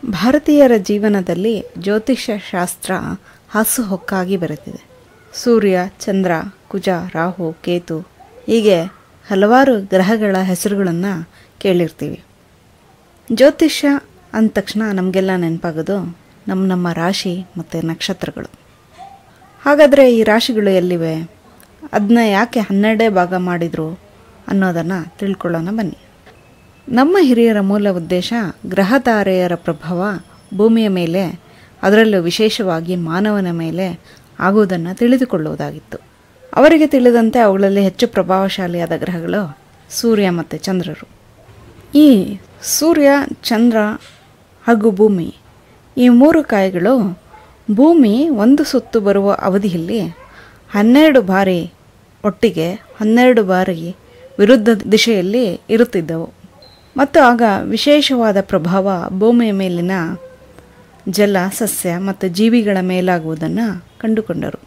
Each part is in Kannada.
ಭಾರತೀಯರ ಜೀವನದಲ್ಲಿ ಜ್ಯೋತಿಷ್ಯ ಶಾಸ್ತ್ರ ಹಾಸುಹೊಕ್ಕಾಗಿ ಬರುತ್ತಿದೆ ಸೂರ್ಯ ಚಂದ್ರ ಕುಜ ರಾಹು ಕೇತು ಹೀಗೆ ಹಲವಾರು ಗ್ರಹಗಳ ಹೆಸರುಗಳನ್ನು ಕೇಳಿರ್ತೀವಿ ಜ್ಯೋತಿಷ್ಯ ಅಂದ ತಕ್ಷಣ ನಮಗೆಲ್ಲ ನೆನಪಾಗೋದು ನಮ್ಮ ನಮ್ಮ ರಾಶಿ ಮತ್ತು ನಕ್ಷತ್ರಗಳು ಹಾಗಾದರೆ ಈ ರಾಶಿಗಳು ಎಲ್ಲಿವೆ ಅದನ್ನ ಯಾಕೆ ಹನ್ನೆರಡೇ ಭಾಗ ಮಾಡಿದರು ಅನ್ನೋದನ್ನು ತಿಳ್ಕೊಳ್ಳೋಣ ಬನ್ನಿ ನಮ್ಮ ಹಿರಿಯರ ಮೂಲ ಉದ್ದೇಶ ಗ್ರಹ ತಾರೆಯರ ಪ್ರಭಾವ ಭೂಮಿಯ ಮೇಲೆ ಅದರಲ್ಲೂ ವಿಶೇಷವಾಗಿ ಮಾನವನ ಮೇಲೆ ಆಗುವುದನ್ನು ತಿಳಿದುಕೊಳ್ಳುವುದಾಗಿತ್ತು ಅವರಿಗೆ ತಿಳಿದಂತೆ ಅವುಗಳಲ್ಲಿ ಹೆಚ್ಚು ಪ್ರಭಾವಶಾಲಿಯಾದ ಗ್ರಹಗಳು ಸೂರ್ಯ ಮತ್ತು ಚಂದ್ರರು ಈ ಸೂರ್ಯ ಚಂದ್ರ ಹಾಗೂ ಭೂಮಿ ಈ ಮೂರು ಕಾಯಿಗಳು ಭೂಮಿ ಒಂದು ಸುತ್ತು ಬರುವ ಅವಧಿಯಲ್ಲಿ ಹನ್ನೆರಡು ಬಾರಿ ಒಟ್ಟಿಗೆ ಹನ್ನೆರಡು ಬಾರಿ ವಿರುದ್ಧ ದಿಶೆಯಲ್ಲಿ ಇರುತ್ತಿದ್ದವು ಮತ್ತು ಆಗ ವಿಶೇಷವಾದ ಪ್ರಭಾವ ಭೂಮಿಯ ಮೇಲಿನ ಜಲ ಸಸ್ಯ ಮತ್ತು ಜೀವಿಗಳ ಮೇಲಾಗುವುದನ್ನು ಕಂಡುಕೊಂಡರು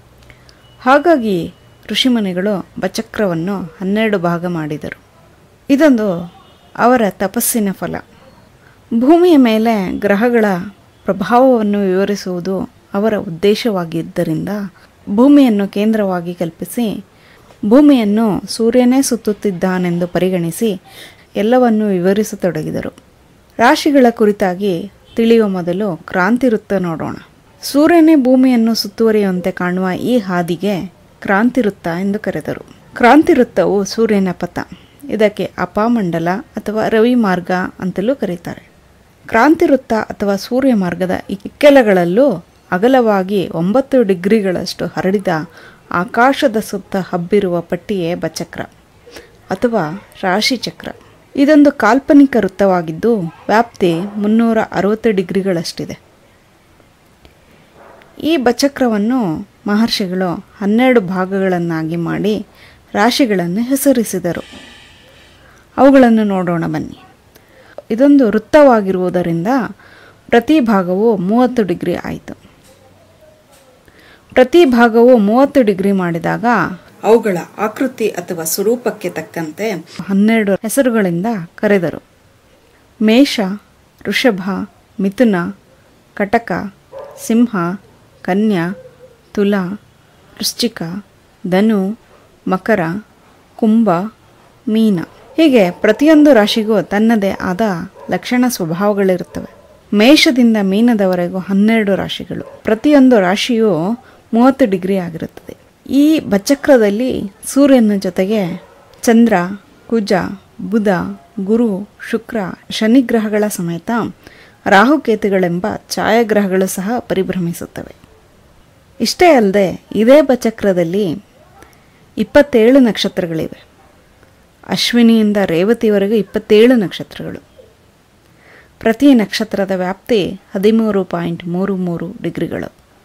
ಹಾಗಾಗಿ ಋಷಿಮುನಿಗಳು ಬಚಕ್ರವನ್ನು ಹನ್ನೆರಡು ಭಾಗ ಮಾಡಿದರು ಇದೊಂದು ಅವರ ತಪಸ್ಸಿನ ಫಲ ಭೂಮಿಯ ಮೇಲೆ ಗ್ರಹಗಳ ಪ್ರಭಾವವನ್ನು ವಿವರಿಸುವುದು ಅವರ ಉದ್ದೇಶವಾಗಿದ್ದರಿಂದ ಭೂಮಿಯನ್ನು ಕೇಂದ್ರವಾಗಿ ಕಲ್ಪಿಸಿ ಭೂಮಿಯನ್ನು ಸೂರ್ಯನೇ ಸುತ್ತುತ್ತಿದ್ದಾನೆಂದು ಪರಿಗಣಿಸಿ ಎಲ್ಲವನ್ನೂ ವಿವರಿಸತೊಡಗಿದರು ರಾಶಿಗಳ ಕುರಿತಾಗಿ ತಿಳಿಯುವ ಮೊದಲು ಕ್ರಾಂತಿ ವೃತ್ತ ನೋಡೋಣ ಸೂರ್ಯನೇ ಭೂಮಿಯನ್ನು ಸುತ್ತುವರಿಯುವಂತೆ ಕಾಣುವ ಈ ಹಾದಿಗೆ ಕ್ರಾಂತಿ ವೃತ್ತ ಎಂದು ಕರೆದರು ಕ್ರಾಂತಿ ವೃತ್ತವು ಸೂರ್ಯನ ಪಥ ಇದಕ್ಕೆ ಅಪಾಮಂಡಲ ಅಥವಾ ರವಿ ಮಾರ್ಗ ಅಂತಲೂ ಕರೀತಾರೆ ಕ್ರಾಂತಿ ವೃತ್ತ ಅಥವಾ ಸೂರ್ಯ ಮಾರ್ಗದ ಇಕ್ಕೆಲಗಳಲ್ಲೂ ಅಗಲವಾಗಿ ಒಂಬತ್ತು ಡಿಗ್ರಿಗಳಷ್ಟು ಹರಡಿದ ಆಕಾಶದ ಸುತ್ತ ಹಬ್ಬಿರುವ ಪಟ್ಟಿಯೇ ಬಚಕ್ರ ಅಥವಾ ರಾಶಿಚಕ್ರ ಇದೊಂದು ಕಾಲ್ಪನಿಕ ವೃತ್ತವಾಗಿದ್ದು ವ್ಯಾಪ್ತಿ ಮುನ್ನೂರ ಅರವತ್ತು ಡಿಗ್ರಿಗಳಷ್ಟಿದೆ ಈ ಬಚಕ್ರವನ್ನು ಮಹರ್ಷಿಗಳು ಹನ್ನೆರಡು ಭಾಗಗಳನ್ನಾಗಿ ಮಾಡಿ ರಾಶಿಗಳನ್ನು ಹೆಸರಿಸಿದರು ಅವುಗಳನ್ನು ನೋಡೋಣ ಬನ್ನಿ ಇದೊಂದು ವೃತ್ತವಾಗಿರುವುದರಿಂದ ಪ್ರತಿ ಭಾಗವು ಮೂವತ್ತು ಡಿಗ್ರಿ ಆಯಿತು ಪ್ರತಿ ಭಾಗವು ಮೂವತ್ತು ಡಿಗ್ರಿ ಮಾಡಿದಾಗ ಅವುಗಳ ಆಕೃತಿ ಅಥವಾ ಸ್ವರೂಪಕ್ಕೆ ತಕ್ಕಂತೆ ಹನ್ನೆರಡು ಹೆಸರುಗಳಿಂದ ಕರೆದರು ಮೇಷ ವೃಷಭ ಮಿಥುನ ಕಟಕ ಸಿಂಹ ಕನ್ಯಾ ತುಲಾ ವೃಶ್ಚಿಕ ಧನು ಮಕರ ಕುಂಭ ಮೀನ ಹೀಗೆ ಪ್ರತಿಯೊಂದು ರಾಶಿಗೂ ತನ್ನದೇ ಆದ ಲಕ್ಷಣ ಸ್ವಭಾವಗಳಿರುತ್ತವೆ ಮೇಷದಿಂದ ಮೀನದವರೆಗೂ ಹನ್ನೆರಡು ರಾಶಿಗಳು ಪ್ರತಿಯೊಂದು ರಾಶಿಯು ಮೂವತ್ತು ಡಿಗ್ರಿ ಆಗಿರುತ್ತದೆ ಈ ಬಚಕ್ರದಲ್ಲಿ ಸೂರ್ಯನ ಜೊತೆಗೆ ಚಂದ್ರ ಕುಜ ಬುಧ ಗುರು ಶುಕ್ರ ಶನಿಗ್ರಹಗಳ ಸಮೇತ ರಾಹುಕೇತುಗಳೆಂಬ ಛಾಯಾಗ್ರಹಗಳು ಸಹ ಪರಿಭ್ರಮಿಸುತ್ತವೆ ಇಷ್ಟೇ ಅಲ್ಲದೆ ಇದೇ ಬಚಕ್ರದಲ್ಲಿ ಇಪ್ಪತ್ತೇಳು ನಕ್ಷತ್ರಗಳಿವೆ ಅಶ್ವಿನಿಯಿಂದ ರೇವತಿವರೆಗೂ ಇಪ್ಪತ್ತೇಳು ನಕ್ಷತ್ರಗಳು ಪ್ರತಿ ನಕ್ಷತ್ರದ ವ್ಯಾಪ್ತಿ ಹದಿಮೂರು ಪಾಯಿಂಟ್ ಮೂರು ಮೂರು ಡಿಗ್ರಿಗಳು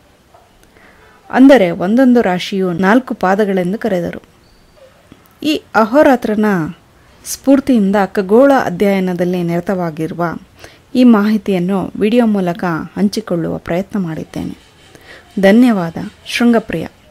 ಅಂದರೆ ಒಂದೊಂದು ರಾಶಿಯು ನಾಲ್ಕು ಪಾದಗಳೆಂದು ಕರೆದರು ಈ ಅಹೋರಾತ್ರನ ಸ್ಫೂರ್ತಿಯಿಂದ ಖಗೋಳ ಅಧ್ಯಯನದಲ್ಲಿ ನಿರತವಾಗಿರುವ ಈ ಮಾಹಿತಿಯನ್ನು ವಿಡಿಯೋ ಮೂಲಕ ಹಂಚಿಕೊಳ್ಳುವ ಪ್ರಯತ್ನ ಮಾಡಿದ್ದೇನೆ ಧನ್ಯವಾದ ಶೃಂಗಪ್ರಿಯ